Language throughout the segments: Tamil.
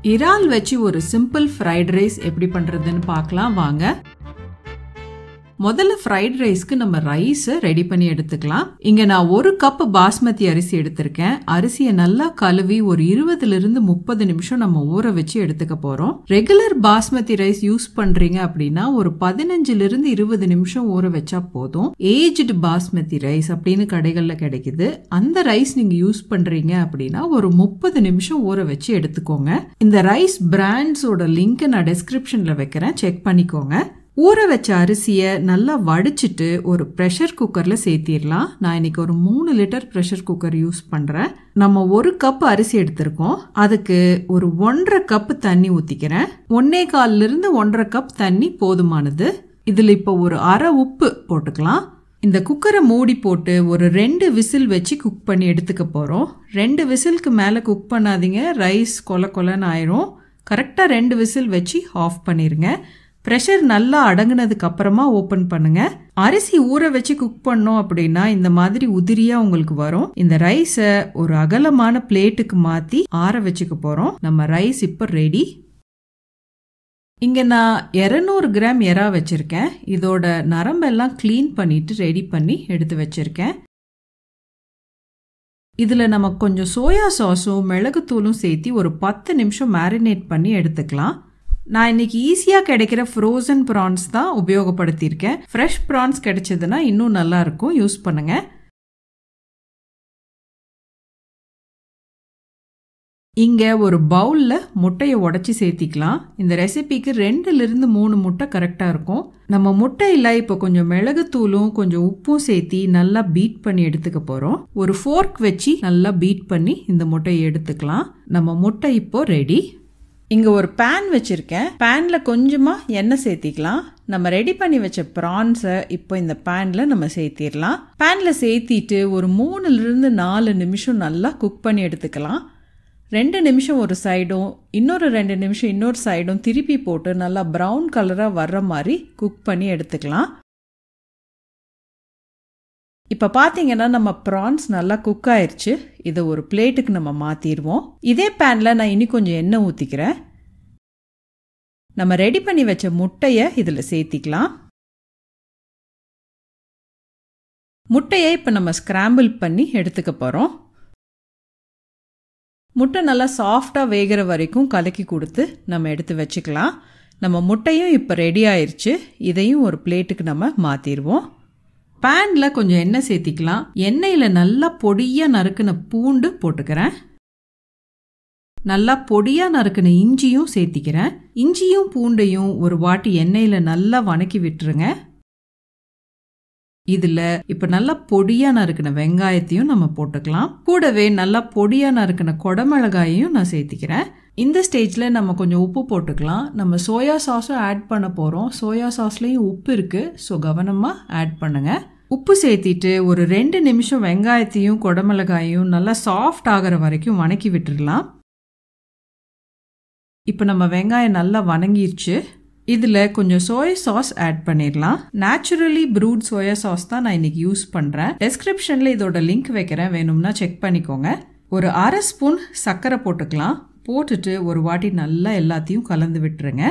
இறால் வச்சு ஒரு சிம்பிள் ஃப்ரைட் ரைஸ் எப்படி பண்ணுறதுன்னு பார்க்கலாம் வாங்க முதல்ல ஃப்ரைட் ரைஸ்க்கு நம்ம ரைஸை ரெடி பண்ணி எடுத்துக்கலாம் இங்கே நான் ஒரு கப் பாஸ்மதி அரிசி எடுத்திருக்கேன் அரிசியை நல்லா கழுவி ஒரு இருபதுலேருந்து முப்பது நிமிஷம் நம்ம ஊற வச்சு எடுத்துக்க போகிறோம் ரெகுலர் பாஸ்மதி ரைஸ் யூஸ் பண்ணுறீங்க அப்படின்னா ஒரு பதினஞ்சுலேருந்து இருபது நிமிஷம் ஊற வச்சா போதும் ஏஜ்டு பாஸ்மதி ரைஸ் அப்படின்னு கடைகளில் கிடைக்குது அந்த ரைஸ் நீங்கள் யூஸ் பண்ணுறீங்க அப்படின்னா ஒரு முப்பது நிமிஷம் ஊற வச்சு எடுத்துக்கோங்க இந்த ரைஸ் பிராண்ட்ஸோட லிங்க்கை நான் டிஸ்கிரிப்ஷனில் வைக்கிறேன் செக் பண்ணிக்கோங்க ஊற வச்ச அரிசியை நல்லா வடிச்சிட்டு ஒரு ப்ரெஷர் குக்கரில் சேர்த்திடலாம் நான் இன்னைக்கு ஒரு மூணு லிட்டர் ப்ரெஷர் குக்கர் யூஸ் பண்ணுறேன் நம்ம ஒரு கப் அரிசி எடுத்திருக்கோம் அதுக்கு ஒரு ஒன்றரை கப் தண்ணி ஊற்றிக்கிறேன் ஒன்னே காலிலிருந்து ஒன்றரை கப் தண்ணி போதுமானது இதில் இப்போ ஒரு அரை உப்பு போட்டுக்கலாம் இந்த குக்கரை மூடி போட்டு ஒரு ரெண்டு விசில் வச்சு குக் பண்ணி எடுத்துக்க போகிறோம் ரெண்டு விசிலுக்கு மேலே குக் பண்ணாதீங்க ரைஸ் கொல கொலன்னு ஆயிரும் கரெக்டாக ரெண்டு விசில் வச்சு ஆஃப் பண்ணிடுங்க ப்ரெஷர் நல்லா அடங்குனதுக்கு அப்புறமா ஓப்பன் பண்ணுங்க அரிசி ஊற வச்சு குக் பண்ணோம் அப்படின்னா இந்த மாதிரி உதிரியா உங்களுக்கு வரும் இந்த ரைஸை ஒரு அகலமான பிளேட்டுக்கு மாத்தி ஆற வச்சுக்க போறோம் நம்ம ரைஸ் இப்போ ரெடி இங்க நான் இரநூறு கிராம் எறா வச்சிருக்கேன் இதோட நரம்பெல்லாம் க்ளீன் பண்ணிட்டு ரெடி பண்ணி எடுத்து வச்சிருக்கேன் இதில் நம்ம கொஞ்சம் சோயா சாஸும் மிளகுத்தூளும் சேர்த்து ஒரு பத்து நிமிஷம் மேரினேட் பண்ணி எடுத்துக்கலாம் நான் இன்னைக்கு ஈஸியாக கிடைக்கிற ஃப்ரோசன் ப்ரான்ஸ் தான் உபயோகப்படுத்தியிருக்கேன் ஃப்ரெஷ் ப்ரான்ஸ் கிடைச்சதுன்னா இன்னும் நல்லா இருக்கும் யூஸ் பண்ணுங்க இங்கே ஒரு பவுலில் முட்டையை உடச்சி சேர்த்திக்கலாம் இந்த ரெசிபிக்கு ரெண்டுலேருந்து மூணு முட்டை கரெக்டாக இருக்கும் நம்ம முட்டையில் இப்போ கொஞ்சம் மிளகுத்தூளும் கொஞ்சம் உப்பும் சேர்த்தி நல்லா பீட் பண்ணி எடுத்துக்க போகிறோம் ஒரு ஃபோர்க் வச்சு நல்லா பீட் பண்ணி இந்த முட்டையை எடுத்துக்கலாம் நம்ம முட்டை இப்போ ரெடி இங்கே ஒரு பேன் வச்சுருக்கேன் பேனில் கொஞ்சமாக எண்ணெய் சேர்த்திக்கலாம் நம்ம ரெடி பண்ணி வச்ச ப்ரான்ஸை இப்போ இந்த பேனில் நம்ம சேர்த்திடலாம் பேனில் சேர்த்திட்டு ஒரு மூணுலேருந்து நாலு நிமிஷம் நல்லா குக் பண்ணி எடுத்துக்கலாம் ரெண்டு நிமிஷம் ஒரு சைடும் இன்னொரு ரெண்டு நிமிஷம் இன்னொரு சைடும் திருப்பி போட்டு நல்லா ப்ரௌன் கலராக வர்ற மாதிரி குக் பண்ணி எடுத்துக்கலாம் இப்போ பார்த்தீங்கன்னா நம்ம ப்ரான்ஸ் நல்லா குக் ஆயிடுச்சு இதை ஒரு பிளேட்டுக்கு நம்ம மாற்றிடுவோம் இதே பேனில் நான் இனி கொஞ்சம் எண்ணெய் ஊற்றிக்கிறேன் நம்ம ரெடி பண்ணி வச்ச முட்டையை இதில் சேர்த்திக்கலாம் முட்டையை இப்போ நம்ம ஸ்கிராம்பிள் பண்ணி எடுத்துக்க போகிறோம் முட்டை நல்லா சாஃப்டாக வேகிற வரைக்கும் கலக்கி கொடுத்து நம்ம எடுத்து வச்சுக்கலாம் நம்ம முட்டையும் இப்போ ரெடி ஆயிடுச்சு இதையும் ஒரு பிளேட்டுக்கு நம்ம மாற்றிடுவோம் பேனில் கொஞ்சம் எண்ணெய் சேர்த்திக்கலாம் எண்ணெயில் நல்லா பொடியாக நறுக்கின பூண்டு போட்டுக்கிறேன் நல்லா பொடியாக நறுக்கின இஞ்சியும் சேர்த்திக்கிறேன் இஞ்சியும் பூண்டையும் ஒரு வாட்டி எண்ணெயில் நல்லா வணக்கி விட்டுருங்க இதில் இப்போ நல்லா பொடியாக நறுக்கின வெங்காயத்தையும் நம்ம போட்டுக்கலாம் கூடவே நல்லா பொடியாக நறுக்கின கொடமிளகாயையும் நான் சேர்த்திக்கிறேன் இந்த ஸ்டேஜில் நம்ம கொஞ்சம் உப்பு போட்டுக்கலாம் நம்ம சோயா சாஸும் ஆட் பண்ண போகிறோம் சோயா சாஸ்லேயும் உப்பு இருக்குது ஸோ கவனமாக ஆட் பண்ணுங்கள் உப்பு சேர்த்திட்டு ஒரு ரெண்டு நிமிஷம் வெங்காயத்தையும் கொடமிளகாயும் நல்லா சாஃப்ட் ஆகிற வரைக்கும் வணக்கி விட்டுடலாம் இப்போ நம்ம வெங்காயம் நல்லா வணங்கிருச்சு இதில் கொஞ்சம் சோயா சாஸ் ஆட் பண்ணிடலாம் நேச்சுரலி ப்ரூட் சோயா சாஸ் தான் நான் இன்னைக்கு யூஸ் பண்ணுறேன் டெஸ்கிரிப்ஷனில் இதோட லிங்க் வைக்கிறேன் வேணும்னா செக் பண்ணிக்கோங்க ஒரு அரை ஸ்பூன் சர்க்கரை போட்டுக்கலாம் போட்டுட்டு ஒரு வாட்டி நல்லா எல்லாத்தையும் கலந்து விட்டுருங்க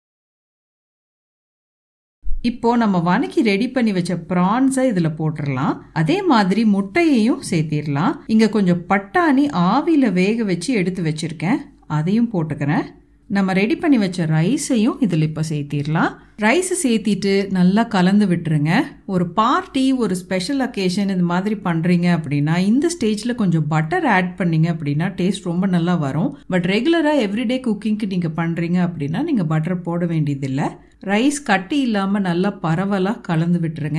இப்போ நம்ம வணக்கி ரெடி பண்ணி வச்ச ப்ரான்ஸை இதில் போட்டுடலாம் அதே மாதிரி முட்டையையும் சேர்த்திடலாம் இங்கே கொஞ்சம் பட்டாணி ஆவியில் வேக வச்சு எடுத்து வச்சிருக்கேன் அதையும் போட்டுக்கிறேன் நம்ம ரெடி பண்ணி வச்ச ரைஸையும் இதில் இப்போ சேர்த்திடலாம் ரைஸை சேர்த்திட்டு நல்லா கலந்து விட்டுருங்க ஒரு பார்ட்டி ஒரு ஸ்பெஷல் அக்கேஷன் இந்த மாதிரி பண்ணுறீங்க அப்படின்னா இந்த ஸ்டேஜில் கொஞ்சம் பட்டர் ஆட் பண்ணீங்க அப்படின்னா டேஸ்ட் ரொம்ப நல்லா வரும் பட் ரெகுலராக எவ்ரிடே குக்கிங்க்கு நீங்கள் பண்ணுறீங்க அப்படின்னா நீங்கள் பட்டர் போட வேண்டியதில்லை ரைஸ் கட்டி இல்லாமல் நல்லா பரவலாக கலந்து விட்டுருங்க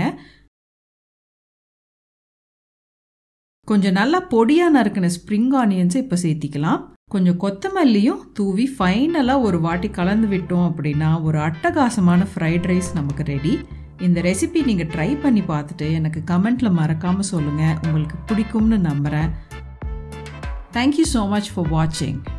கொஞ்சம் நல்லா பொடியாக நறுக்கின ஸ்ப்ரிங் ஆனியன்ஸை இப்போ சேர்த்திக்கலாம் கொஞ்சம் கொத்தமல்லியும் தூவி ஃபைனலாக ஒரு வாட்டி கலந்து விட்டோம் அப்படின்னா ஒரு அட்டகாசமான ஃப்ரைட் ரைஸ் நமக்கு ரெடி இந்த ரெசிபி நீங்கள் ட்ரை பண்ணி பார்த்துட்டு எனக்கு கமெண்ட்டில் மறக்காமல் சொல்லுங்கள் உங்களுக்கு பிடிக்கும்னு நம்புகிறேன் தேங்க்யூ ஸோ மச் ஃபார் வாட்சிங்